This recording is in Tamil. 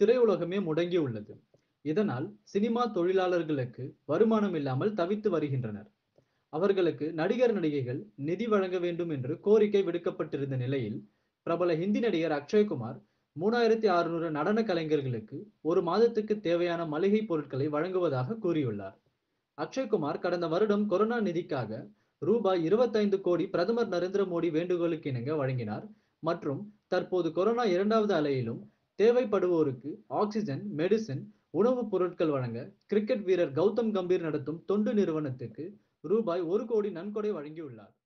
திரையுலகமே முடங்கியுள்ளது இதனால் சினிமா தொழிலாளர்களுக்கு வருமானம் இல்லாமல் தவித்து வருகின்றனர் அவர்களுக்கு நடிகர் நடிகைகள் நிதி வழங்க வேண்டும் என்று கோரிக்கை விடுக்கப்பட்டிருந்த நிலையில் பிரபல ஹிந்தி நடிகர் அக்ஷய்குமார் மூணாயிரத்தி அறுநூறு நடன கலைஞர்களுக்கு ஒரு மாதத்துக்கு தேவையான மளிகை பொருட்களை வழங்குவதாக கூறியுள்ளார் அக்ஷய்குமார் கடந்த வருடம் கொரோனா நிதிக்காக ரூபாய் இருபத்தைந்து கோடி பிரதமர் நரேந்திர மோடி வேண்டுகோளுக்கு இணங்க வழங்கினார் மற்றும் தற்போது கொரோனா இரண்டாவது அலையிலும் தேவைப்படுவோருக்கு ஆக்சிஜன் மெடிசின் உணவுப் பொருட்கள் வழங்க கிரிக்கெட் வீரர் கௌதம் கம்பீர் நடத்தும் தொண்டு நிறுவனத்துக்கு ரூபாய் ஒரு கோடி நன்கொடை வழங்கியுள்ளார்